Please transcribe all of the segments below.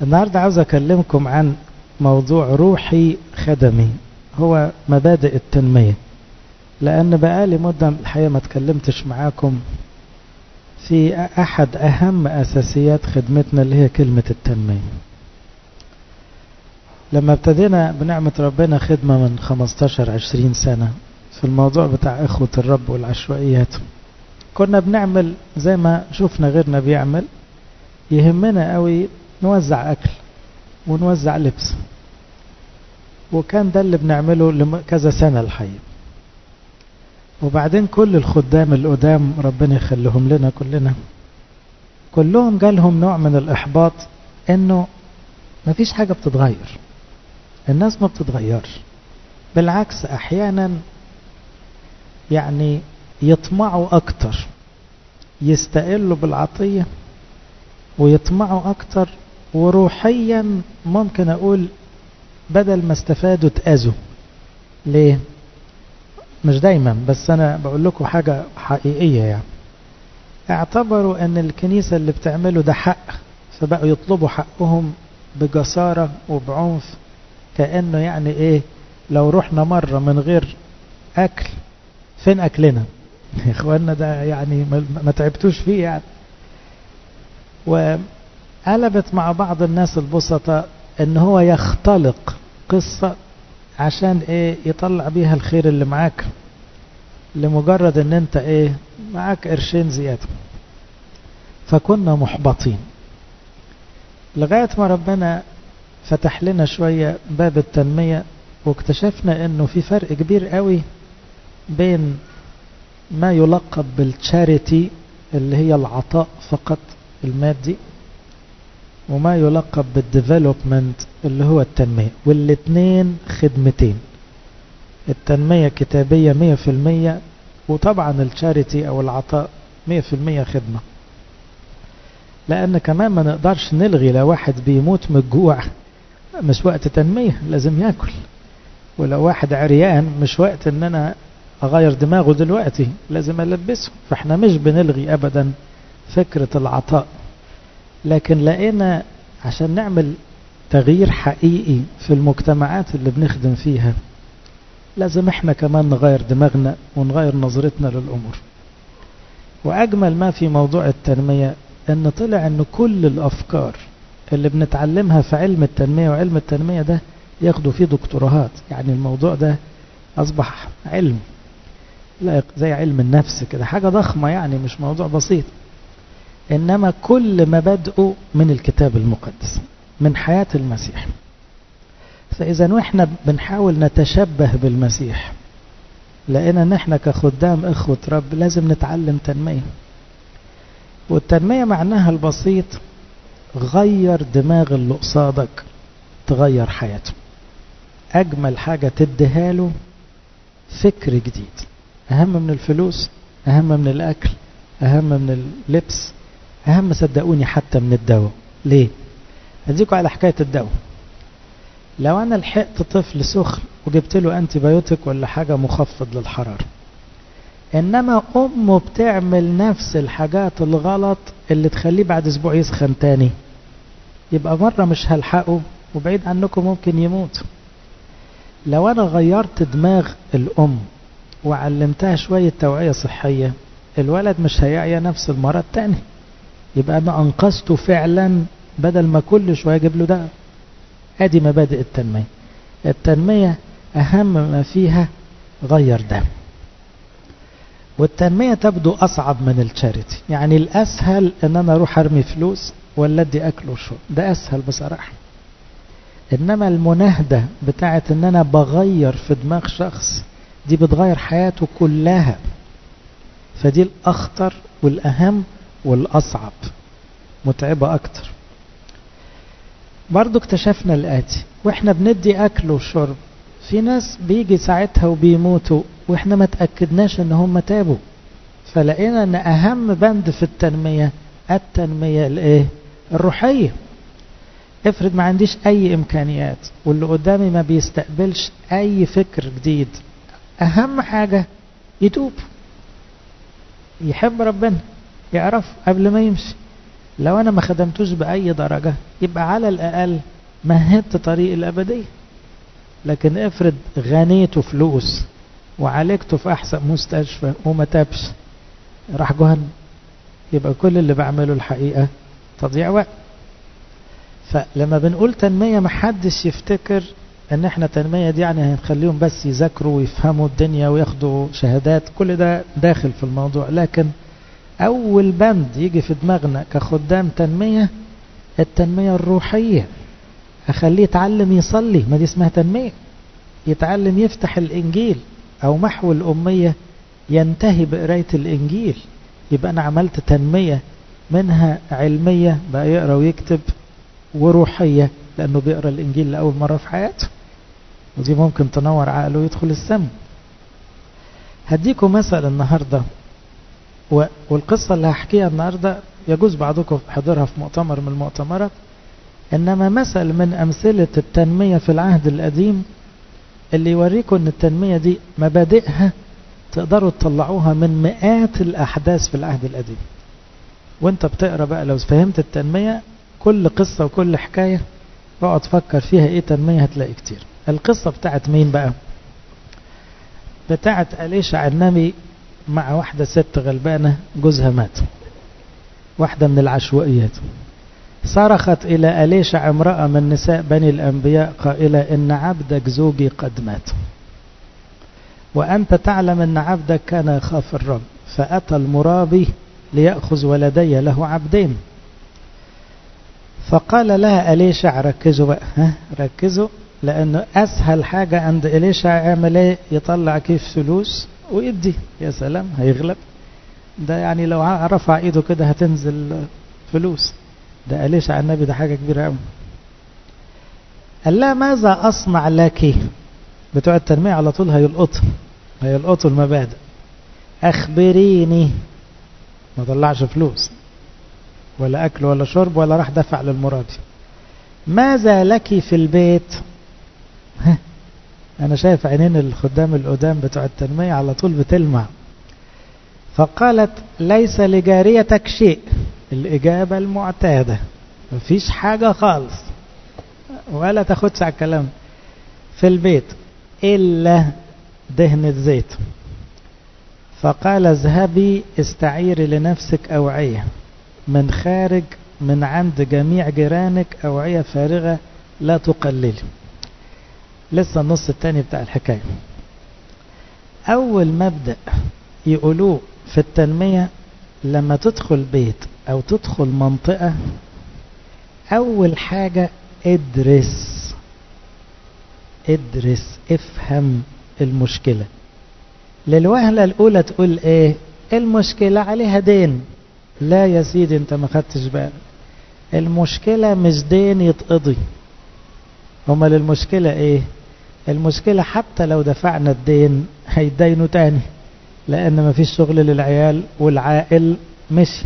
النهاردة عاوز أكلمكم عن موضوع روحي خدمي هو مبادئ التنمية لأن بقالي مدة الحقيقة ما تكلمتش معاكم في أحد أهم أساسيات خدمتنا اللي هي كلمة التنمية لما ابتدينا بنعمة ربنا خدمة من 15-20 سنة في الموضوع بتاع إخوة الرب والعشوائيات كنا بنعمل زي ما شفنا غيرنا بيعمل يهمنا قوي نوزع أكل ونوزع لبس وكان ده اللي بنعمله كذا سنة الحقيقة وبعدين كل الخدام القدام ربنا يخليهم لنا كلنا كلهم جالهم نوع من الإحباط إنه مفيش حاجة بتتغير الناس ما بتتغيرش بالعكس أحيانا يعني يطمعوا أكتر يستقلوا بالعطية ويطمعوا أكتر وروحيا ممكن أقول بدل ما استفادوا اتأذوا ليه مش دايما بس أنا بقول لكم حاجة حقيقية يعني اعتبروا أن الكنيسة اللي بتعمله ده حق فبقوا يطلبوا حقهم بجسارة وبعنف كأنه يعني إيه لو رحنا مرة من غير أكل فين أكلنا يا إخواننا ده يعني ما تعبتوش فيه يعني وقلبت مع بعض الناس البسطاء ان هو يختلق قصة عشان ايه يطلع بيها الخير اللي معاك لمجرد ان انت ايه معاك قرشين زيادة فكنا محبطين لغاية ما ربنا فتح لنا شوية باب التنمية واكتشفنا انه في فرق كبير قوي بين ما يلقب بالتشاريتي اللي هي العطاء فقط المادي وما يلقب بالديفلوبمنت اللي هو التنمية والاثنين خدمتين التنمية كتابية مية في المية وطبعا التشاريتي او العطاء مية في المية خدمة لان كمان ما نقدرش نلغي لو واحد بيموت من الجوع مش وقت تنمية لازم ياكل ولو واحد عريان مش وقت ان انا اغير دماغه دلوقتي لازم البسه فاحنا مش بنلغي ابدا فكرة العطاء لكن لقينا عشان نعمل تغيير حقيقي في المجتمعات اللي بنخدم فيها لازم احنا كمان نغير دماغنا ونغير نظرتنا للأمور وأجمل ما في موضوع التنمية ان طلع ان كل الأفكار اللي بنتعلمها في علم التنمية وعلم التنمية ده ياخدوا فيه دكتوراهات يعني الموضوع ده أصبح علم لا زي علم النفس كده حاجة ضخمة يعني مش موضوع بسيط إنما كل مبادئه من الكتاب المقدس من حياة المسيح فإذا وإحنا بنحاول نتشبه بالمسيح لقينا إن إحنا كخدام إخوة رب لازم نتعلم تنمية والتنمية معناها البسيط غير دماغ اللي قصادك تغير حياته أجمل حاجة تديها له فكر جديد أهم من الفلوس أهم من الأكل أهم من اللبس أهم صدقوني حتى من الدواء ليه؟ أديكم على حكاية الدواء لو أنا لحقت طفل سخن وجبت له أنتي بايوتيك ولا حاجة مخفض للحرارة إنما أمه بتعمل نفس الحاجات الغلط اللي تخليه بعد أسبوع يسخن تاني يبقى مرة مش هلحقه وبعيد عنكم ممكن يموت لو أنا غيرت دماغ الأم وعلمتها شوية توعية صحية الولد مش هيعيا نفس المرض تاني يبقى أنا أنقذته فعلا بدل ما كل شوية أجيب له ده أدي مبادئ التنمية التنمية أهم ما فيها غير ده والتنمية تبدو أصعب من التشاريتي يعني الأسهل أن أنا أروح أرمي فلوس ولا أدي أكل وشرب ده أسهل بصراحة إنما المناهدة بتاعت أن أنا بغير في دماغ شخص دي بتغير حياته كلها فدي الأخطر والأهم والأصعب متعبة أكتر برضو اكتشفنا الآتي وإحنا بندي أكل وشرب في ناس بيجي ساعتها وبيموتوا وإحنا ما تأكدناش إن هم تابوا فلقينا إن أهم بند في التنمية التنمية الإيه؟ الروحية افرض ما عنديش أي إمكانيات واللي قدامي ما بيستقبلش أي فكر جديد أهم حاجة يتوب يحب ربنا يعرف قبل ما يمشي لو أنا ما خدمتوش بأي درجة يبقى على الأقل مهدت طريق الأبدية لكن افرض غنيته فلوس وعالجته في أحسن مستشفى وما تابش راح جهنم يبقى كل اللي بعمله الحقيقة تضيع وقت فلما بنقول تنمية محدش يفتكر ان احنا تنمية دي يعني هنخليهم بس يذاكروا ويفهموا الدنيا وياخدوا شهادات كل ده داخل في الموضوع لكن اول بند يجي في دماغنا كخدام تنمية التنمية الروحية اخليه يتعلم يصلي ما دي اسمها تنمية يتعلم يفتح الانجيل او محو الامية ينتهي بقراية الانجيل يبقى انا عملت تنمية منها علمية بقى يقرأ ويكتب وروحية لأنه بيقرأ الإنجيل لأول مرة في حياته ودي ممكن تنور عقله ويدخل السم هديكم مثل النهاردة والقصة اللي هحكيها النهاردة يجوز بعضكم حضرها في مؤتمر من المؤتمرات إنما مثل من أمثلة التنمية في العهد القديم اللي يوريكم أن التنمية دي مبادئها تقدروا تطلعوها من مئات الأحداث في العهد القديم وانت بتقرأ بقى لو فهمت التنمية كل قصة وكل حكاية اقعد تفكر فيها ايه تنمية هتلاقي كتير القصة بتاعت مين بقى بتاعت أليشع النبي مع واحدة ست غلبانة جوزها مات واحدة من العشوائيات صرخت إلى أليشع امرأة من نساء بني الأنبياء قائلة إن عبدك زوجي قد مات وأنت تعلم أن عبدك كان يخاف الرب فأتى المرابي ليأخذ ولدي له عبدين فقال لها أليشع ركزوا بقى ها ركزوا لأنه أسهل حاجة عند أليشع يعمل إيه يطلع كيف فلوس ويدي يا سلام هيغلب ده يعني لو رفع ايده كده هتنزل فلوس ده أليشع النبي ده حاجة كبيرة قوي قال لها ماذا أصنع لك بتوع التنمية على طول هيلقطوا هيلقطوا المبادئ أخبريني ما طلعش فلوس ولا أكل ولا شرب ولا راح دفع للمرابي ماذا لك في البيت أنا شايف عينين الخدام القدام بتوع التنمية على طول بتلمع فقالت ليس لجاريتك شيء الإجابة المعتادة مفيش حاجة خالص ولا تاخدش على الكلام في البيت إلا دهنة زيت فقال اذهبي استعيري لنفسك أوعية من خارج من عند جميع جيرانك أوعية فارغة لا تقللي لسه النص التاني بتاع الحكاية أول مبدأ يقولوه في التنمية لما تدخل بيت أو تدخل منطقة أول حاجة ادرس ادرس افهم المشكلة للوهلة الأولى تقول ايه المشكلة عليها دين لا يا سيدي انت ما خدتش بالك المشكلة مش دين يتقضي امال المشكلة ايه المشكلة حتى لو دفعنا الدين هيدينوا تاني لان ما فيش شغل للعيال والعائل مشي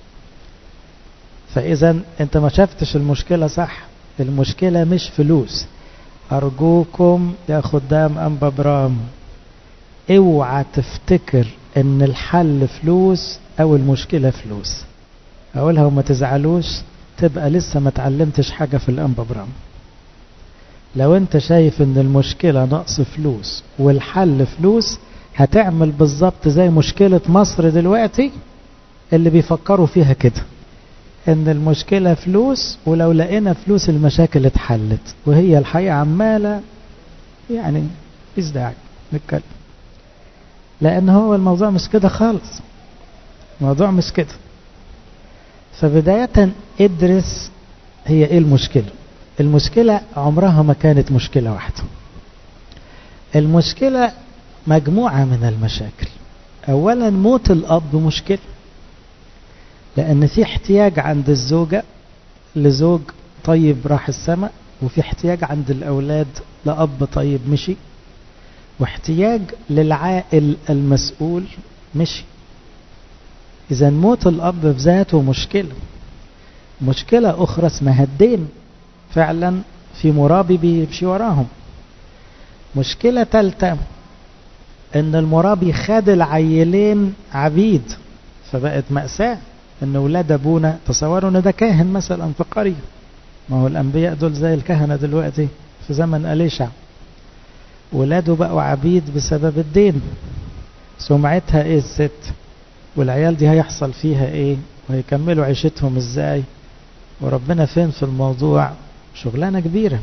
فاذا انت ما شفتش المشكلة صح المشكلة مش فلوس ارجوكم يا خدام انبا برام اوعى تفتكر ان الحل فلوس او المشكلة فلوس اقولها وما تزعلوش تبقى لسه ما تعلمتش حاجة في الانبا برام لو انت شايف ان المشكلة نقص فلوس والحل فلوس هتعمل بالظبط زي مشكلة مصر دلوقتي اللي بيفكروا فيها كده ان المشكلة فلوس ولو لقينا فلوس المشاكل اتحلت وهي الحقيقة عمالة يعني مفيش داعي نتكلم لان هو الموضوع مش كده خالص الموضوع مش كده فبداية ادرس هي ايه المشكلة المشكلة عمرها ما كانت مشكلة واحدة المشكلة مجموعة من المشاكل اولا موت الاب مشكلة لان في احتياج عند الزوجة لزوج طيب راح السماء وفي احتياج عند الاولاد لاب طيب مشي واحتياج للعائل المسؤول مشي اذا موت الاب بذاته مشكلة مشكلة اخرى اسمها الدين فعلا في مرابي بيمشي وراهم مشكلة ثالثة ان المرابي خد العيلين عبيد فبقت مأساة ان ولاد ابونا تصوروا ان ده كاهن مثلا في قرية ما هو الانبياء دول زي الكهنة دلوقتي في زمن أليشع ولاده بقوا عبيد بسبب الدين سمعتها ايه الست والعيال دي هيحصل فيها ايه وهيكملوا عيشتهم ازاي وربنا فين في الموضوع شغلانة كبيرة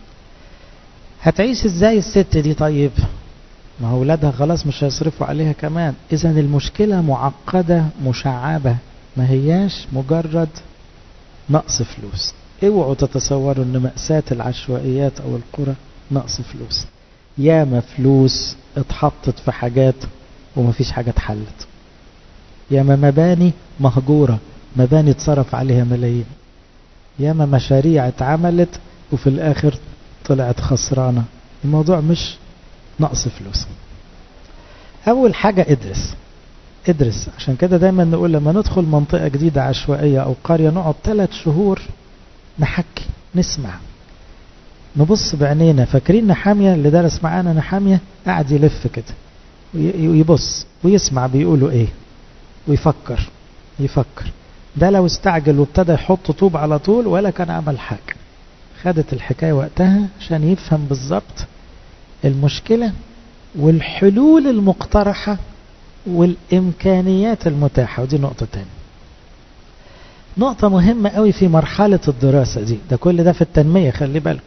هتعيش ازاي الست دي طيب ما هو ولادها خلاص مش هيصرفوا عليها كمان اذا المشكلة معقدة مشعبة ما هياش مجرد نقص فلوس اوعوا تتصوروا ان مأساة العشوائيات او القرى نقص فلوس ياما فلوس اتحطت في حاجات ومفيش حاجة اتحلت ياما مباني مهجورة مباني اتصرف عليها ملايين ياما مشاريع اتعملت وفي الاخر طلعت خسرانة الموضوع مش نقص فلوس اول حاجة ادرس ادرس عشان كده دايما نقول لما ندخل منطقة جديدة عشوائية او قرية نقعد ثلاث شهور نحكي نسمع نبص بعينينا فاكرين نحامية اللي درس معانا نحامية قاعد يلف كده ويبص ويسمع بيقولوا ايه ويفكر يفكر ده لو استعجل وابتدى يحط طوب على طول ولا كان عمل حاجة خدت الحكاية وقتها عشان يفهم بالظبط المشكلة والحلول المقترحة والإمكانيات المتاحة ودي نقطة تانية نقطة مهمة قوي في مرحلة الدراسة دي ده كل ده في التنمية خلي بالكم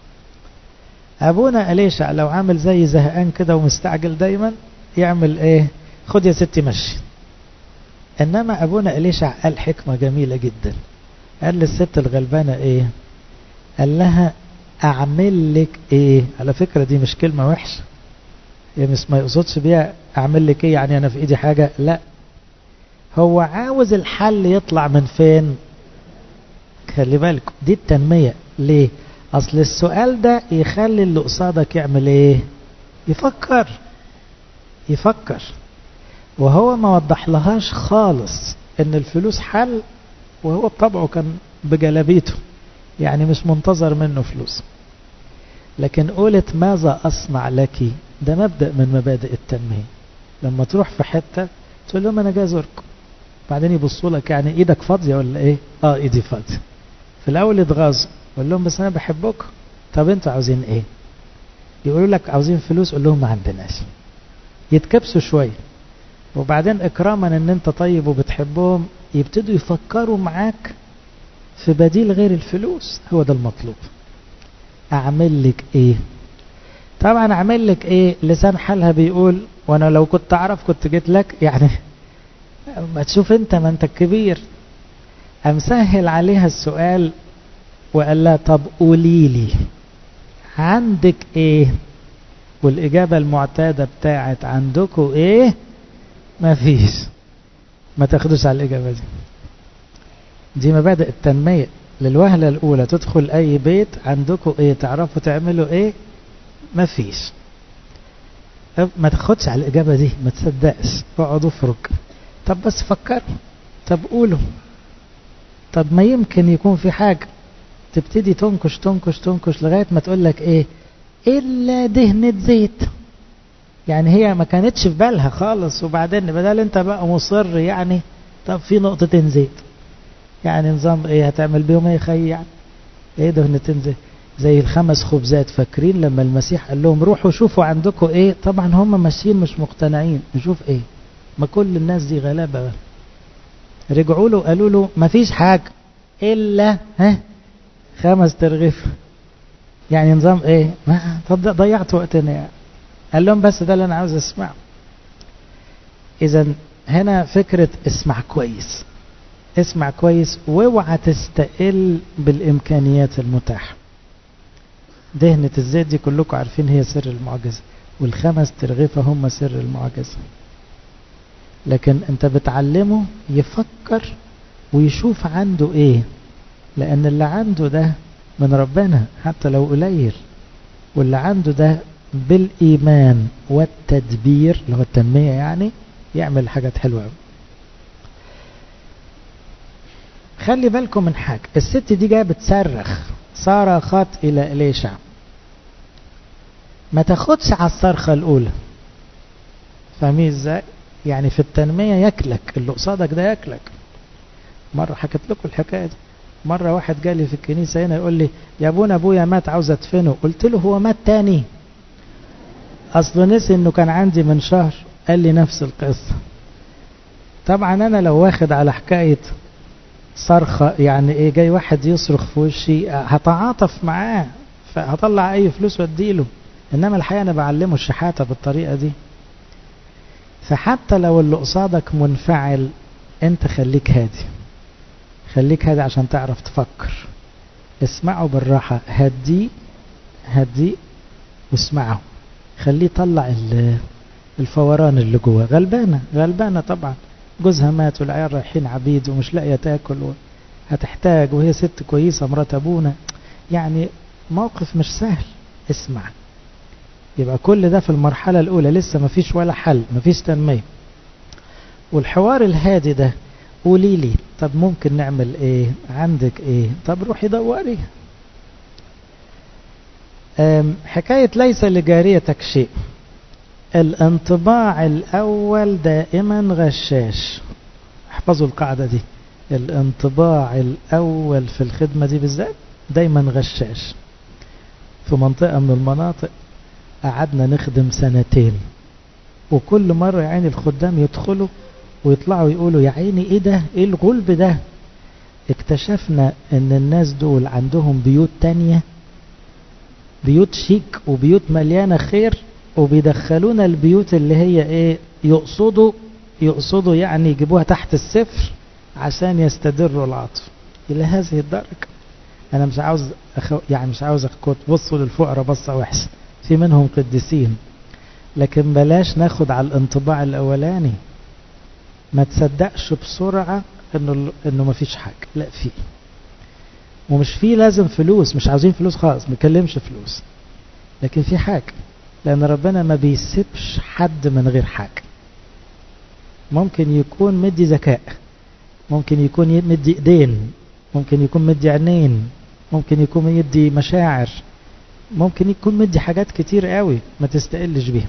أبونا أليشع لو عامل زي زهقان كده ومستعجل دايما يعمل ايه خد يا ستي مشي انما ابونا أليشع قال حكمة جميلة جدا قال للست الغلبانة ايه قال لها اعمل لك ايه على فكرة دي مش كلمة وحشة هي مش ما يقصدش بيها اعمل لك ايه يعني انا في ايدي حاجة لا هو عاوز الحل يطلع من فين خلي بالكم دي التنمية ليه اصل السؤال ده يخلي اللي قصادك يعمل ايه يفكر يفكر وهو ما وضح لهاش خالص ان الفلوس حل وهو بطبعه كان بجلبيته يعني مش منتظر منه فلوس لكن قولت ماذا أصنع لك ده مبدأ من مبادئ التنمية لما تروح في حتة تقول لهم أنا جاي أزوركم بعدين يبصوا لك يعني إيدك فاضية ولا إيه آه إيدي فاضية في الأول يتغاظوا قول لهم بس أنا بحبكم طب أنتوا عاوزين إيه يقولوا لك عاوزين فلوس قول لهم ما عندناش يتكبسوا شوية وبعدين إكراما أن أنت طيب وبتحبهم يبتدوا يفكروا معاك في بديل غير الفلوس هو ده المطلوب أعمل لك إيه طبعا أعمل لك إيه لسان حالها بيقول وأنا لو كنت أعرف كنت جيت لك يعني ما تشوف أنت ما أنت الكبير أمسهل عليها السؤال وقال لها طب قولي لي عندك إيه والإجابة المعتادة بتاعت عندكم إيه ما فيش ما تاخدوش على الإجابة دي دي مبادئ التنمية للوهلة الأولى تدخل أي بيت عندكم إيه تعرفوا تعملوا إيه ما فيش ما تاخدش على الإجابة دي ما تصدقش اقعد افرك طب بس فكر طب قولوا طب ما يمكن يكون في حاجة تبتدي تنكش تنكش تنكش لغاية ما تقول لك إيه إلا دهنة زيت يعني هي ما كانتش في بالها خالص وبعدين بدل انت بقى مصر يعني طب في نقطتين زيت يعني نظام ايه هتعمل بيهم ايه خي يعني ايه دهنتين زيت زي الخمس خبزات فاكرين لما المسيح قال لهم روحوا شوفوا عندكم ايه طبعا هم ماشيين مش مقتنعين نشوف ايه ما كل الناس دي غلابة رجعوا له قالوا له ما فيش حاجة الا ها خمس ترغيف يعني نظام ايه ما ضيعت وقتنا يعني قال لهم بس ده اللي انا عاوز اسمعه اذا هنا فكرة اسمع كويس اسمع كويس واوعى تستقل بالامكانيات المتاحة دهنة الزيت دي كلكم عارفين هي سر المعجزة والخمس ترغيفة هم سر المعجزة لكن انت بتعلمه يفكر ويشوف عنده ايه لان اللي عنده ده من ربنا حتى لو قليل واللي عنده ده بالإيمان والتدبير اللي هو التنمية يعني يعمل حاجات حلوة قوي خلي بالكم من حاجة الست دي جاية بتصرخ صرخت إلى إليشع ما تاخدش على الصرخة الأولى فاهمين ازاي؟ يعني في التنمية ياكلك اللي قصادك ده ياكلك مرة حكيت لكم الحكاية دي مرة واحد جالي في الكنيسة هنا يقول لي يا ابونا ابويا مات عاوز ادفنه قلت له هو مات تاني اصل نسي انه كان عندي من شهر قال لي نفس القصة طبعا انا لو واخد على حكاية صرخة يعني ايه جاي واحد يصرخ في وشي هتعاطف معاه فهطلع اي فلوس واديله انما الحقيقة انا بعلمه الشحاتة بالطريقة دي فحتى لو اللي قصادك منفعل انت خليك هادي خليك هادي عشان تعرف تفكر اسمعه بالراحة هدي هدي واسمعه خليه يطلع الفوران اللي جوه غلبانة غلبانة طبعا جوزها مات والعيال رايحين عبيد ومش لاقية تاكل هتحتاج وهي ست كويسة مرات ابونا يعني موقف مش سهل اسمع يبقى كل ده في المرحلة الأولى لسه مفيش ولا حل مفيش تنمية والحوار الهادي ده قولي لي طب ممكن نعمل ايه عندك ايه طب روحي دوري حكاية ليس لجاريتك شيء الانطباع الأول دائما غشاش احفظوا القاعدة دي الانطباع الأول في الخدمة دي بالذات دايما غشاش في منطقة من المناطق قعدنا نخدم سنتين وكل مرة يا عيني الخدام يدخلوا ويطلعوا يقولوا يا عيني ايه ده ايه الغلب ده اكتشفنا ان الناس دول عندهم بيوت تانية بيوت شيك وبيوت مليانة خير وبيدخلونا البيوت اللي هي ايه يقصدوا يقصدوا يعني يجيبوها تحت الصفر عشان يستدروا العطف الى هذه الدرجة انا مش عاوز أخو يعني مش عاوز تبصوا للفقراء بصة وحشة في منهم قديسين لكن بلاش ناخد على الانطباع الاولاني ما تصدقش بسرعة انه انه ما فيش حاجة لا في ومش في لازم فلوس مش عاوزين فلوس خالص ما نكلمش فلوس لكن في حاجة لان ربنا ما بيسيبش حد من غير حاجة ممكن يكون مدي ذكاء ممكن يكون مدي ايدين ممكن يكون مدي عينين ممكن يكون مدي مشاعر ممكن يكون مدي حاجات كتير قوي ما تستقلش بيها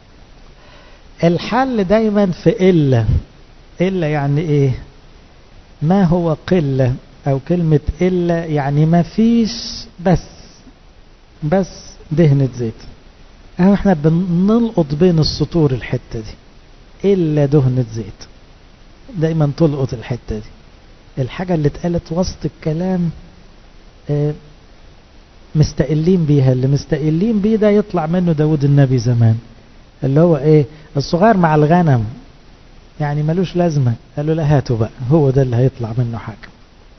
الحل دايما في إلا إلا يعني إيه ما هو قلة أو كلمة إلا يعني ما فيش بس بس دهنة زيت أهو احنا بنلقط بين السطور الحتة دي إلا دهنة زيت دايما تلقط الحتة دي الحاجة اللي اتقالت وسط الكلام اه مستقلين بيها اللي مستقلين بيه ده يطلع منه داود النبي زمان اللي هو ايه الصغير مع الغنم يعني ملوش لازمة قالوا لا هاتوا بقى هو ده اللي هيطلع منه حاجة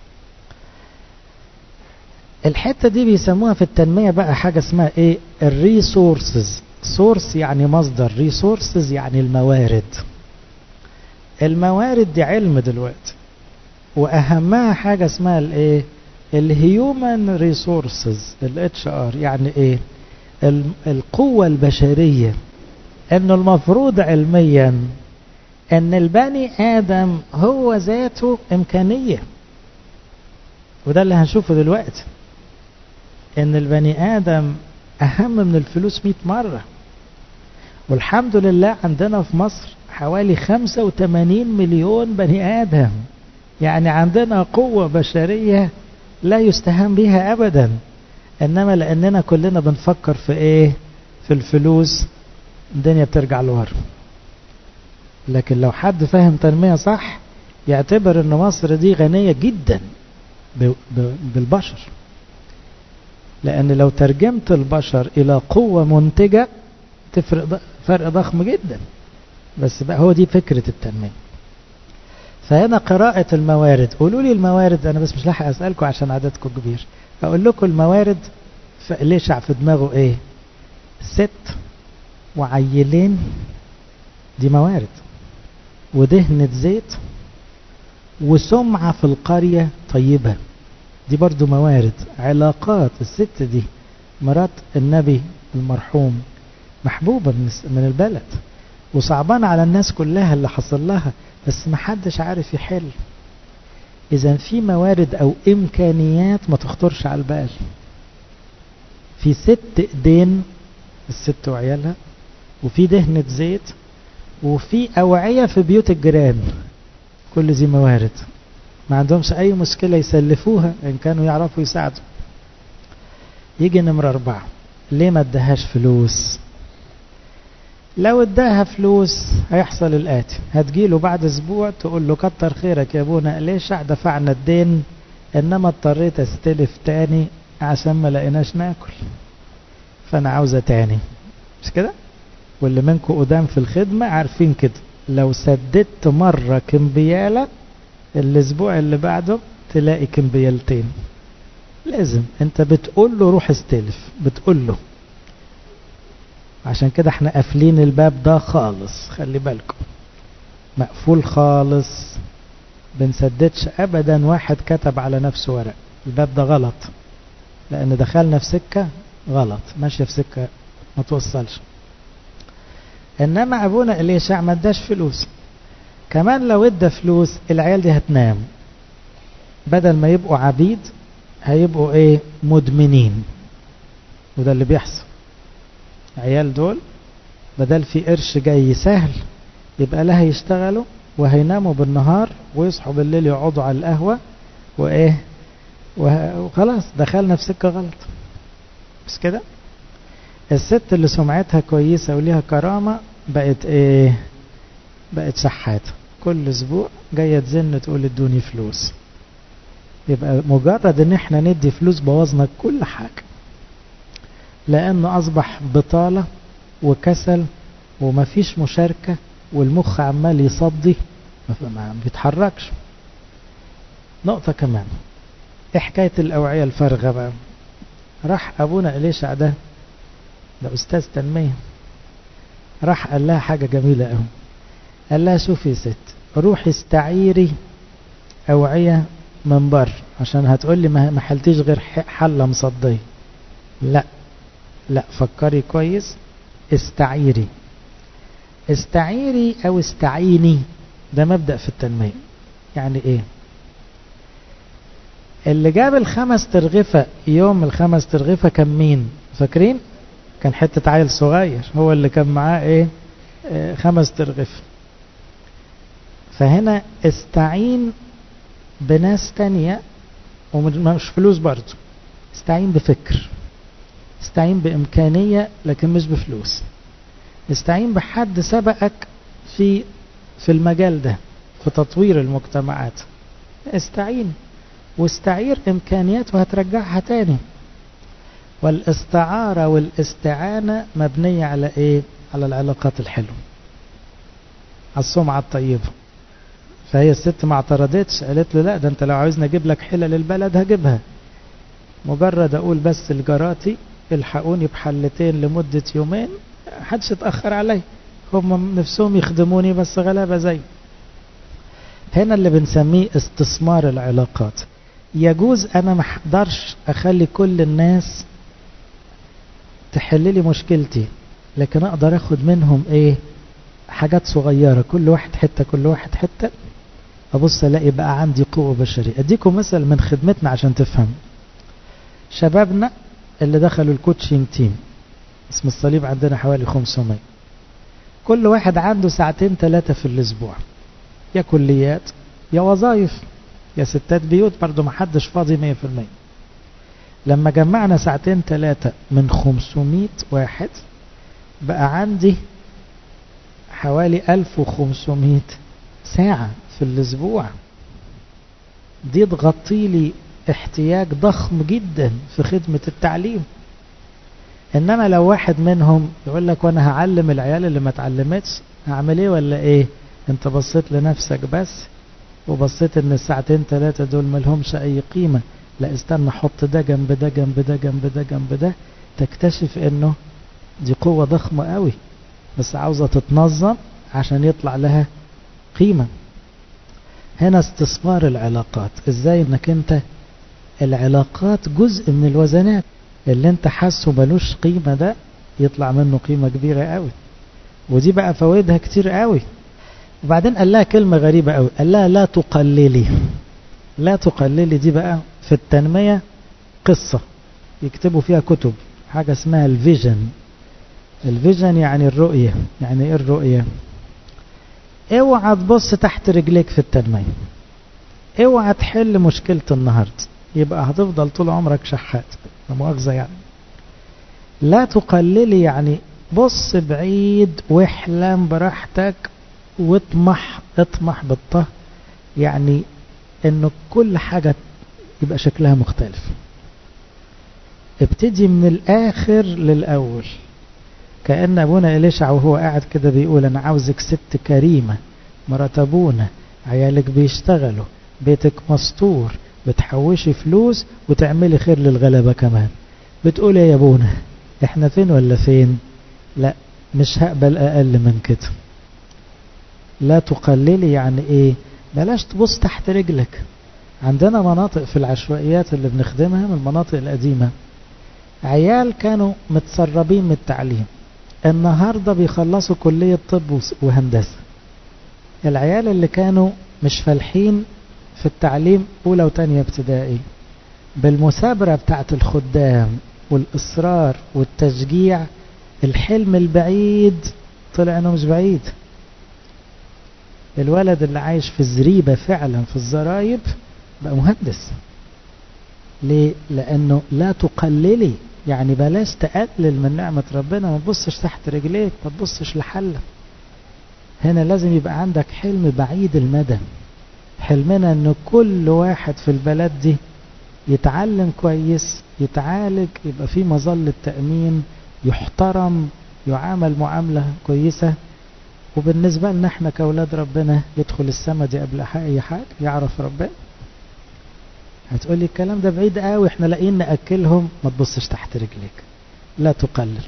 الحتة دي بيسموها في التنمية بقى حاجة اسمها ايه الريسورسز سورس يعني مصدر ريسورسز يعني الموارد الموارد دي علم دلوقتي واهمها حاجة اسمها الايه الهيومن ريسورسز الاتش ار يعني ايه القوة البشرية انه المفروض علميا ان البني ادم هو ذاته امكانية وده اللي هنشوفه دلوقتي ان البني ادم اهم من الفلوس 100 مرة والحمد لله عندنا في مصر حوالي 85 مليون بني ادم يعني عندنا قوة بشرية لا يستهان بها ابدا انما لاننا كلنا بنفكر في ايه في الفلوس الدنيا بترجع لورا لكن لو حد فاهم تنمية صح يعتبر ان مصر دي غنية جدا بالبشر لان لو ترجمت البشر الى قوة منتجة تفرق فرق ضخم جدا بس بقى هو دي فكرة التنمية فهنا قراءة الموارد قولوا لي الموارد انا بس مش لاحق اسألكم عشان عددكم كبير اقول لكم الموارد ليش في دماغه ايه ست وعيلين دي موارد ودهنة زيت وسمعة في القرية طيبة دي برضو موارد علاقات الست دي مرات النبي المرحوم محبوبة من البلد وصعبان على الناس كلها اللي حصل لها بس محدش عارف يحل اذا في موارد او امكانيات ما تخطرش على البال في ست ايدين الست وعيالها وفي دهنة زيت وفي أوعية في بيوت الجيران كل دي موارد ما عندهمش أي مشكلة يسلفوها إن كانوا يعرفوا يساعدوا يجي نمرة أربعة ليه ما ادهاش فلوس لو اداها فلوس هيحصل الآتي هتجيله بعد أسبوع تقول له كتر خيرك يا أبونا ليش دفعنا الدين إنما اضطريت استلف تاني عشان ما لقيناش ناكل فأنا عاوزة تاني مش كده واللي منكم قدام في الخدمة عارفين كده لو سددت مرة كمبيالة الأسبوع اللي بعده تلاقي كمبيالتين لازم انت بتقول له روح استلف بتقول له عشان كده احنا قافلين الباب ده خالص خلي بالكم مقفول خالص بنسددش ابدا واحد كتب على نفسه ورق الباب ده غلط لان دخلنا في سكة غلط ماشية في سكة ما توصلش انما ابونا اليشع ما اداش فلوس كمان لو ادى فلوس العيال دي هتنام بدل ما يبقوا عبيد هيبقوا ايه مدمنين وده اللي بيحصل عيال دول بدل في قرش جاي سهل يبقى لا هيشتغلوا وهيناموا بالنهار ويصحوا بالليل يقعدوا على القهوة وايه وخلاص دخلنا في سكة غلط بس كده الست اللي سمعتها كويسة وليها كرامة بقت ايه بقت شحاتة كل اسبوع جاية تزن تقول ادوني فلوس يبقى مجرد ان احنا ندي فلوس بوظنا كل حاجة لانه اصبح بطالة وكسل ومفيش مشاركة والمخ عمال يصدي ما بيتحركش نقطة كمان ايه حكاية الاوعية الفارغة بقى راح ابونا اليشع ده ده استاذ تنمية راح قال لها حاجة جميلة قوي قال لها شوفي يا ست روحي استعيري اوعية من بر عشان هتقول لي ما حلتيش غير حلة مصدية لا لا فكري كويس استعيري استعيري او استعيني ده مبدأ في التنمية يعني ايه اللي جاب الخمس ترغفة يوم الخمس ترغفة كان مين فاكرين كان حتة عيل صغير هو اللي كان معاه ايه اه خمس ترغفة فهنا استعين بناس تانية ومش فلوس برضو استعين بفكر استعين بإمكانية لكن مش بفلوس استعين بحد سبقك في في المجال ده في تطوير المجتمعات استعين واستعير إمكانيات وهترجعها تاني والاستعارة والاستعانة مبنية على إيه؟ على العلاقات الحلوة على السمعة الطيبة فهي الست ما اعترضتش قالت له لا ده انت لو عاوزني اجيب لك حلل البلد هجيبها مجرد اقول بس لجاراتي الحقوني بحلتين لمدة يومين حدش اتأخر علي هم نفسهم يخدموني بس غلابة زي هنا اللي بنسميه استثمار العلاقات يجوز انا ما اقدرش اخلي كل الناس تحل لي مشكلتي لكن اقدر اخد منهم ايه حاجات صغيرة كل واحد حتة كل واحد حتة ابص الاقي بقى عندي قوة بشرية اديكم مثل من خدمتنا عشان تفهم شبابنا اللي دخلوا الكوتشنج تيم اسم الصليب عندنا حوالي 500 كل واحد عنده ساعتين ثلاثة في الاسبوع يا كليات يا وظائف يا ستات بيوت برضو ما حدش فاضي 100% لما جمعنا ساعتين ثلاثة من 500 واحد بقى عندي حوالي 1500 ساعة في الأسبوع دي تغطي لي احتياج ضخم جدا في خدمة التعليم إنما لو واحد منهم يقول لك وأنا هعلم العيال اللي ما اتعلمتش هعمل إيه ولا إيه أنت بصيت لنفسك بس وبصيت إن الساعتين ثلاثة دول ملهمش أي قيمة لا استنى حط ده جنب ده جنب ده جنب ده جنب ده تكتشف إنه دي قوة ضخمة قوي بس عاوزة تتنظم عشان يطلع لها قيمة هنا استثمار العلاقات ازاي انك انت العلاقات جزء من الوزنات اللي انت حاسه ملوش قيمة ده يطلع منه قيمة كبيرة قوي ودي بقى فوائدها كتير قوي وبعدين قال لها كلمة غريبة قوي قال لها لا تقللي لا تقللي دي بقى في التنمية قصة يكتبوا فيها كتب حاجة اسمها الفيجن الفيجن يعني الرؤية يعني ايه الرؤية اوعى تبص تحت رجليك في التنمية اوعى تحل مشكلة النهاردة يبقى هتفضل طول عمرك شحات لا مؤاخذة يعني لا تقللي يعني بص بعيد واحلم براحتك واطمح اطمح بالطه يعني انه كل حاجة يبقى شكلها مختلف ابتدي من الاخر للاول كأن ابونا إليشع وهو قاعد كده بيقول انا عاوزك ست كريمة مرات ابونا عيالك بيشتغلوا بيتك مستور بتحوشي فلوس وتعملي خير للغلبة كمان بتقول يا ابونا احنا فين ولا فين لا مش هقبل اقل من كده لا تقللي يعني ايه بلاش تبص تحت رجلك عندنا مناطق في العشوائيات اللي بنخدمها من المناطق القديمة عيال كانوا متسربين من التعليم النهاردة بيخلصوا كلية طب وهندسة العيال اللي كانوا مش فالحين في التعليم أولى وتانية ابتدائي بالمثابرة بتاعت الخدام والإصرار والتشجيع الحلم البعيد طلع انه مش بعيد الولد اللي عايش في الزريبة فعلا في الزرايب بقى مهندس ليه لانه لا تقللي يعني بلاش تقلل من نعمة ربنا ما تبصش تحت رجليك ما تبصش لحلة هنا لازم يبقى عندك حلم بعيد المدى حلمنا ان كل واحد في البلد دي يتعلم كويس يتعالج يبقى في مظلة تأمين يحترم يعامل معاملة كويسة وبالنسبة لنا احنا كأولاد ربنا يدخل السماء دي قبل أي حاجة يعرف ربنا هتقولي الكلام ده بعيد قوي احنا لاقيين نأكلهم ما تبصش تحت رجليك لا تقلل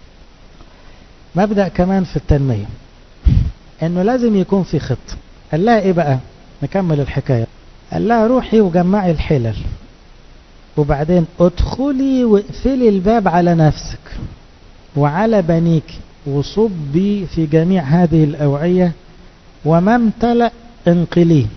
مبدأ كمان في التنمية انه لازم يكون في خطة قال لها ايه بقى نكمل الحكاية قال لها روحي وجمعي الحلل وبعدين ادخلي واقفلي الباب على نفسك وعلى بنيك وصبي في جميع هذه الأوعية وما امتلأ انقليه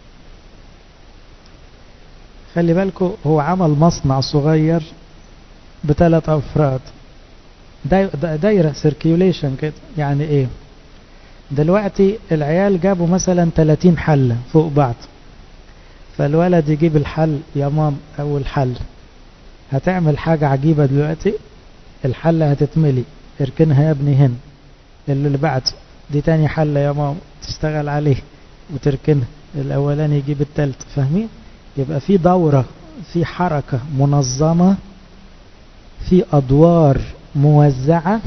خلي بالكم هو عمل مصنع صغير بثلاث أفراد دايرة سيركيوليشن كده يعني ايه دلوقتي العيال جابوا مثلا 30 حلة فوق بعض فالولد يجيب الحل يا مام أول حل هتعمل حاجة عجيبة دلوقتي الحلة هتتملي اركنها يا ابني هنا اللي بعده دي تاني حلة يا ماما تشتغل عليه وتركنها الأولاني يجيب التالت فاهمين يبقى في دورة في حركة منظمة في أدوار موزعة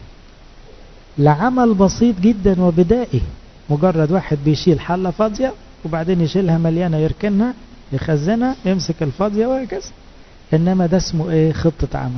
لعمل بسيط جدا وبدائي مجرد واحد بيشيل حلة فاضية وبعدين يشيلها مليانة يركنها يخزنها يمسك الفاضية وهكذا إنما ده اسمه إيه خطة عمل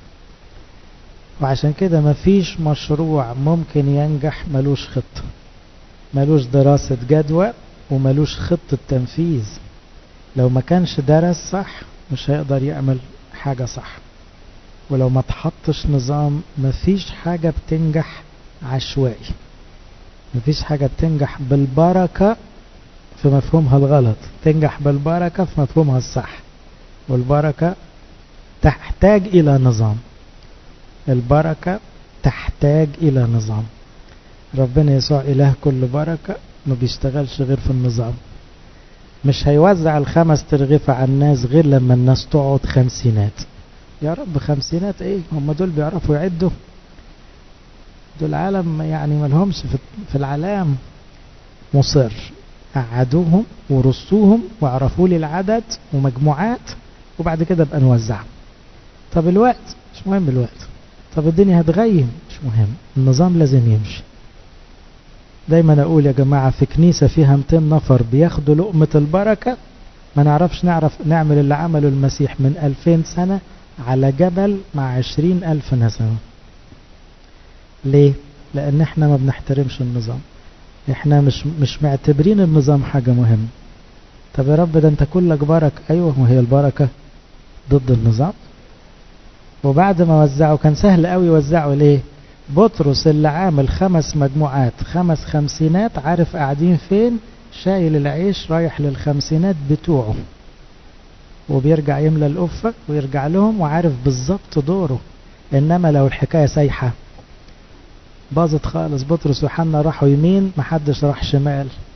وعشان كده مفيش مشروع ممكن ينجح ملوش خطة ملوش دراسة جدوى وملوش خطة تنفيذ لو ما كانش درس صح مش هيقدر يعمل حاجة صح ولو ما تحطش نظام مفيش حاجة بتنجح عشوائي مفيش حاجة بتنجح بالبركة في مفهومها الغلط تنجح بالبركة في مفهومها الصح والبركة تحتاج إلى نظام البركة تحتاج إلى نظام ربنا يسوع إله كل بركة ما بيشتغلش غير في النظام مش هيوزع الخمس ترغيفة على الناس غير لما الناس تقعد خمسينات يا رب خمسينات ايه هم دول بيعرفوا يعدوا دول عالم يعني ملهمش في العلام مصر قعدوهم ورصوهم وعرفوا لي العدد ومجموعات وبعد كده بقى نوزعهم طب الوقت مش مهم الوقت طب الدنيا هتغيم مش مهم النظام لازم يمشي دايما اقول يا جماعة في كنيسة فيها 200 نفر بياخدوا لقمة البركة ما نعرفش نعرف نعمل اللي عمله المسيح من 2000 سنة على جبل مع 20 ألف نسمة ليه؟ لأن احنا ما بنحترمش النظام احنا مش مش معتبرين النظام حاجة مهمة طب يا رب ده انت كلك بركة ايوه وهي البركة ضد النظام وبعد ما وزعوا كان سهل قوي يوزعوا ليه بطرس اللي عامل خمس مجموعات خمس خمسينات عارف قاعدين فين شايل العيش رايح للخمسينات بتوعه وبيرجع يملى القفة ويرجع لهم وعارف بالظبط دوره انما لو الحكاية سايحة باظت خالص بطرس وحنا راحوا يمين محدش راح شمال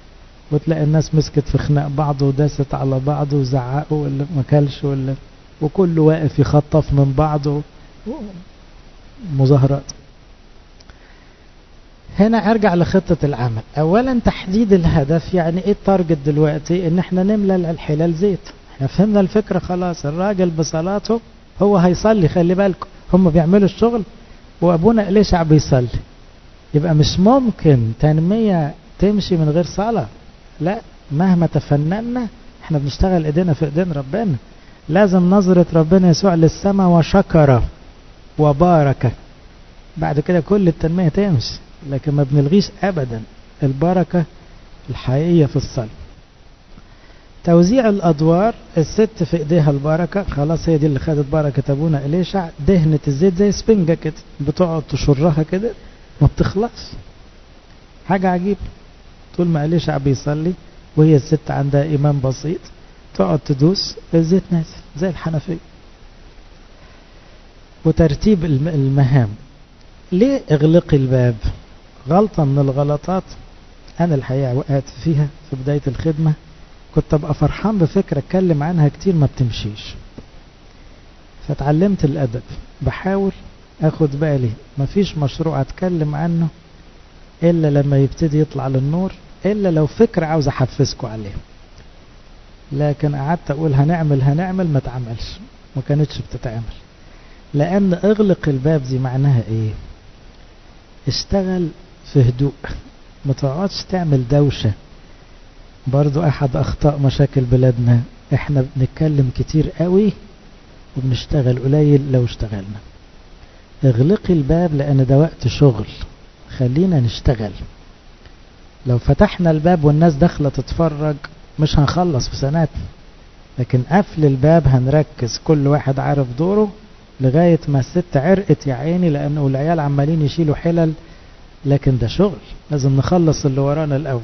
وتلاقي الناس مسكت في خناق بعض وداست على بعض وزعقوا واللي ما كلش واللي وكله واقف يخطف من بعضه مظاهرات هنا ارجع لخطة العمل اولا تحديد الهدف يعني ايه التارجت دلوقتي ان احنا نملى الحلال زيت احنا فهمنا الفكرة خلاص الراجل بصلاته هو هيصلي خلي بالكم هم بيعملوا الشغل وابونا اليشع بيصلي يبقى مش ممكن تنمية تمشي من غير صلاة لا مهما تفننا احنا بنشتغل ايدينا في ايدين ربنا لازم نظرة ربنا يسوع للسماء وشكر وبارك بعد كده كل التنمية تمشي لكن ما بنلغيش ابدا البركة الحقيقية في الصلاة توزيع الادوار الست في ايديها البركة خلاص هي دي اللي خدت بركة ابونا اليشع دهنت الزيت زي سفنجة كده بتقعد تشرها كده ما بتخلص حاجة عجيبة طول ما اليشع بيصلي وهي الست عندها ايمان بسيط تقعد تدوس الزيت نازل زي الحنفية وترتيب المهام ليه اغلقي الباب غلطة من الغلطات انا الحقيقة وقعت فيها في بداية الخدمة كنت ابقى فرحان بفكرة اتكلم عنها كتير ما بتمشيش فتعلمت الادب بحاول اخد بالي مفيش مشروع اتكلم عنه الا لما يبتدي يطلع للنور الا لو فكرة عاوز احفزكم عليه لكن قعدت اقول هنعمل هنعمل ما تعملش ما كانتش بتتعمل لان اغلق الباب دي معناها ايه اشتغل في هدوء ما تقعدش تعمل دوشة برضو احد اخطاء مشاكل بلادنا احنا بنتكلم كتير قوي وبنشتغل قليل لو اشتغلنا اغلقي الباب لان ده وقت شغل خلينا نشتغل لو فتحنا الباب والناس داخله تتفرج مش هنخلص في سنتنا لكن قفل الباب هنركز كل واحد عارف دوره لغاية ما الست عرقت يا عيني لأنه العيال عمالين يشيلوا حلل لكن ده شغل لازم نخلص اللي ورانا الأول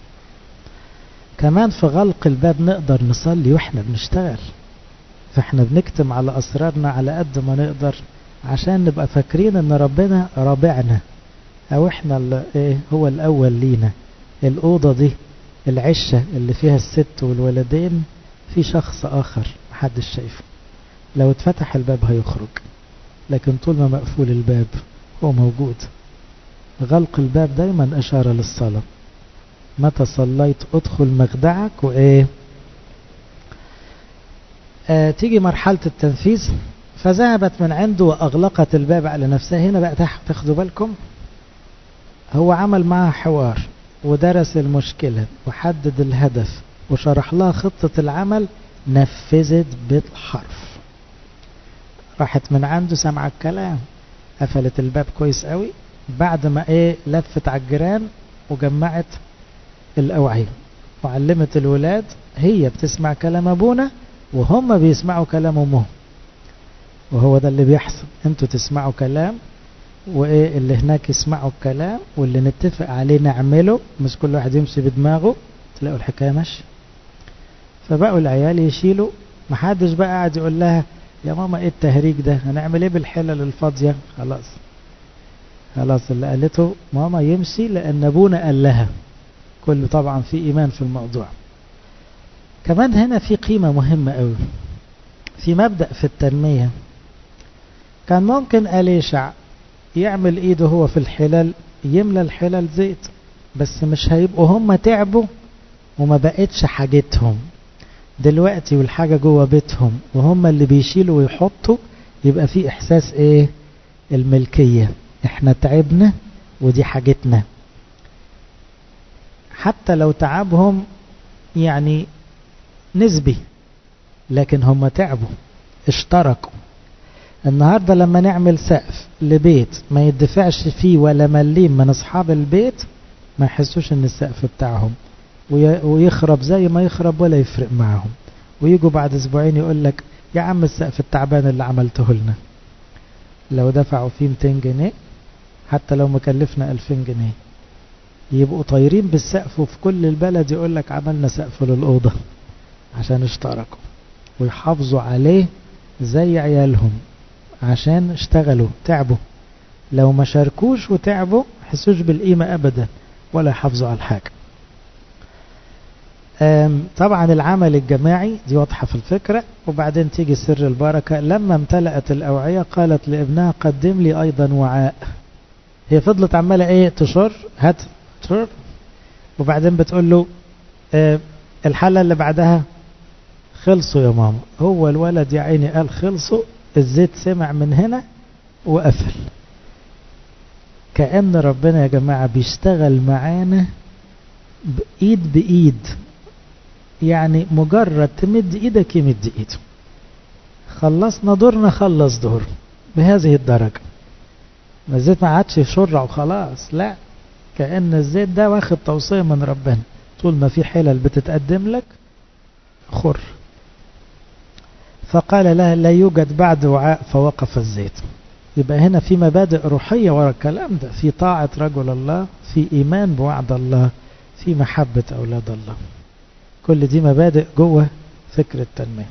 كمان في غلق الباب نقدر نصلي واحنا بنشتغل فاحنا بنكتم على أسرارنا على قد ما نقدر عشان نبقى فاكرين ان ربنا رابعنا او احنا ايه هو الاول لينا الاوضه دي العشه اللي فيها الست والولدين في شخص اخر محدش شايفه لو اتفتح الباب هيخرج لكن طول ما مقفول الباب هو موجود غلق الباب دايما اشاره للصلاه متى صليت ادخل مخدعك وايه آه تيجي مرحله التنفيذ فذهبت من عنده وأغلقت الباب على نفسها هنا بقى تاخدوا بالكم هو عمل معها حوار ودرس المشكلة وحدد الهدف وشرح لها خطة العمل نفذت بالحرف راحت من عنده سمع الكلام قفلت الباب كويس قوي بعد ما ايه لفت على الجيران وجمعت الأوعية وعلمت الولاد هي بتسمع كلام أبونا وهم بيسمعوا كلام أمهم وهو ده اللي بيحصل انتوا تسمعوا كلام وايه اللي هناك يسمعوا الكلام واللي نتفق عليه نعمله مش كل واحد يمشي بدماغه تلاقوا الحكايه ماشيه فبقوا العيال يشيلوا محدش بقى قاعد يقول لها يا ماما ايه التهريج ده هنعمل ايه بالحلل الفاضيه خلاص خلاص اللي قالته ماما يمشي لان ابونا قال لها كل طبعا في ايمان في الموضوع كمان هنا في قيمه مهمه قوي في مبدا في التنميه كان ممكن أليشع يعمل ايده هو في الحلال يملى الحلال زيت بس مش هيبقوا هم تعبوا وما بقتش حاجتهم دلوقتي والحاجة جوه بيتهم وهم اللي بيشيلوا ويحطوا يبقى في احساس ايه الملكية احنا تعبنا ودي حاجتنا حتى لو تعبهم يعني نسبي لكن هم تعبوا اشتركوا النهاردة لما نعمل سقف لبيت ما يدفعش فيه ولا مليم من أصحاب البيت ما يحسوش ان السقف بتاعهم ويخرب زي ما يخرب ولا يفرق معهم ويجوا بعد اسبوعين يقول لك يا عم السقف التعبان اللي عملته لنا لو دفعوا فيه 200 جنيه حتى لو مكلفنا 2000 جنيه يبقوا طايرين بالسقف وفي كل البلد يقول لك عملنا سقف للأوضة عشان اشتركوا ويحافظوا عليه زي عيالهم عشان اشتغلوا تعبوا لو ما شاركوش وتعبوا حسوش بالقيمة أبدا ولا يحافظوا على الحاجة طبعا العمل الجماعي دي واضحة في الفكرة وبعدين تيجي سر البركة لما امتلأت الأوعية قالت لابنها قدم لي أيضا وعاء هي فضلت عمالة ايه تشر هات تشر وبعدين بتقول له اه الحلة اللي بعدها خلصوا يا ماما هو الولد يا عيني قال خلصوا الزيت سمع من هنا وقفل كأن ربنا يا جماعة بيشتغل معانا بإيد بإيد يعني مجرد تمد إيدك يمد إيده خلصنا دورنا خلص دور بهذه الدرجة الزيت ما عادش يشرع وخلاص لا كأن الزيت ده واخد توصية من ربنا طول ما في حلل بتتقدم لك خر فقال لها لا يوجد بعد وعاء فوقف الزيت يبقى هنا في مبادئ روحية ورا الكلام ده في طاعة رجل الله في إيمان بوعد الله في محبة أولاد الله كل دي مبادئ جوه فكر التنمية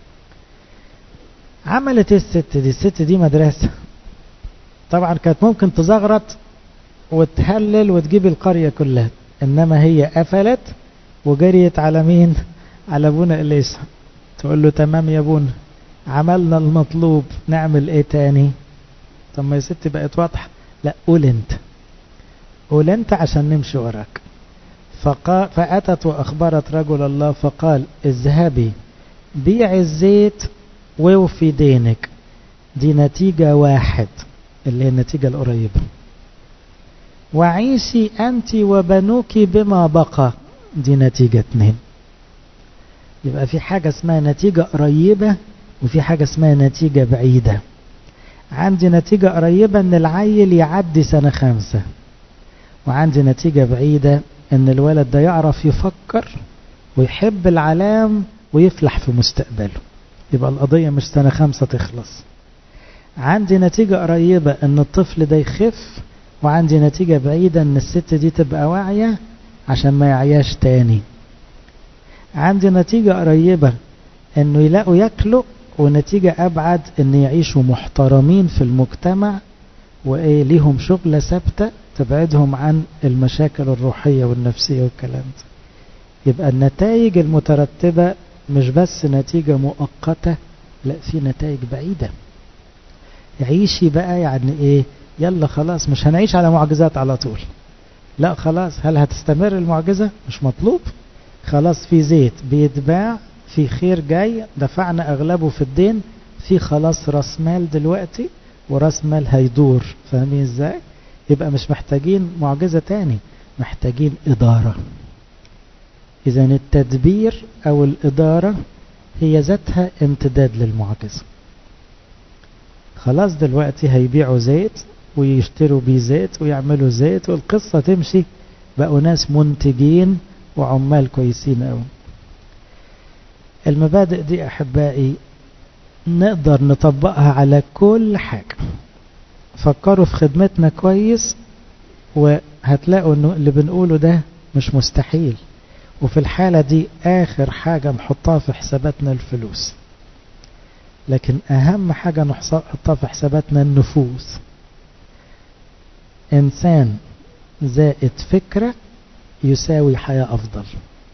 عملت الست دي الست دي مدرسة طبعا كانت ممكن تزغرط وتهلل وتجيب القرية كلها إنما هي قفلت وجريت على مين على ابونا إليسا تقول له تمام يا ابونا عملنا المطلوب نعمل ايه تاني طب ما يا ستي بقت واضحة لا قول انت قول انت عشان نمشي وراك فقال فأتت وأخبرت رجل الله فقال اذهبي بيع الزيت ووفي دينك دي نتيجة واحد اللي هي النتيجة القريبة وعيشي أنت وبنوك بما بقى دي نتيجة اتنين يبقى في حاجة اسمها نتيجة قريبة وفي حاجة اسمها نتيجة بعيدة عندي نتيجة قريبة ان العيل يعدي سنة خمسة وعندي نتيجة بعيدة ان الولد ده يعرف يفكر ويحب العلام ويفلح في مستقبله يبقى القضية مش سنة خمسة تخلص عندي نتيجة قريبة ان الطفل ده يخف وعندي نتيجة بعيدة ان الست دي تبقى واعية عشان ما يعياش تاني عندي نتيجة قريبة انه يلاقوا ياكلوا ونتيجة ابعد ان يعيشوا محترمين في المجتمع وايه ليهم شغلة ثابتة تبعدهم عن المشاكل الروحية والنفسية والكلام ده يبقى النتائج المترتبة مش بس نتيجة مؤقتة لا في نتائج بعيدة عيشي بقى يعني ايه يلا خلاص مش هنعيش على معجزات على طول لا خلاص هل هتستمر المعجزة مش مطلوب خلاص في زيت بيتباع في خير جاي دفعنا اغلبه في الدين في خلاص راس مال دلوقتي وراس مال هيدور فاهمين ازاي يبقى مش محتاجين معجزة تاني محتاجين إدارة إذا التدبير أو الإدارة هي ذاتها امتداد للمعجزة خلاص دلوقتي هيبيعوا زيت ويشتروا بيه زيت ويعملوا زيت والقصة تمشي بقوا ناس منتجين وعمال كويسين قوي المبادئ دي أحبائي نقدر نطبقها على كل حاجة فكروا في خدمتنا كويس وهتلاقوا انه اللي بنقوله ده مش مستحيل وفي الحالة دي آخر حاجة نحطها في حساباتنا الفلوس لكن أهم حاجة نحطها في حساباتنا النفوس إنسان زائد فكرة يساوي حياة أفضل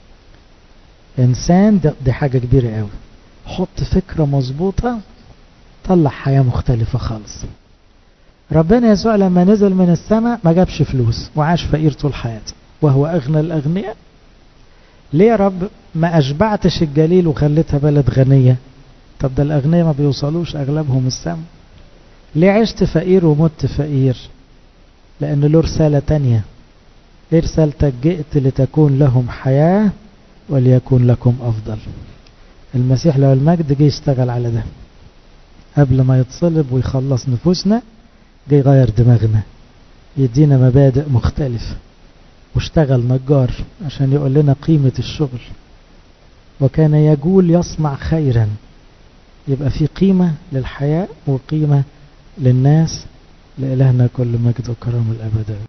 إنسان ده دي حاجة كبيرة قوي حط فكرة مظبوطة طلع حياة مختلفة خالص ربنا يسوع لما نزل من السماء ما جابش فلوس وعاش فقير طول حياته وهو أغنى الأغنياء ليه يا رب ما أشبعتش الجليل وخليتها بلد غنية طب ده الأغنياء ما بيوصلوش أغلبهم السماء ليه عشت فقير ومت فقير لأن له رسالة تانية إيه رسالتك جئت لتكون لهم حياة وليكون لكم أفضل المسيح له المجد جه يشتغل على ده قبل ما يتصلب ويخلص نفوسنا جه يغير دماغنا يدينا مبادئ مختلفة واشتغل نجار عشان يقول لنا قيمة الشغل وكان يقول يصنع خيرا يبقى في قيمة للحياة وقيمة للناس لإلهنا كل مجد وكرم الأبد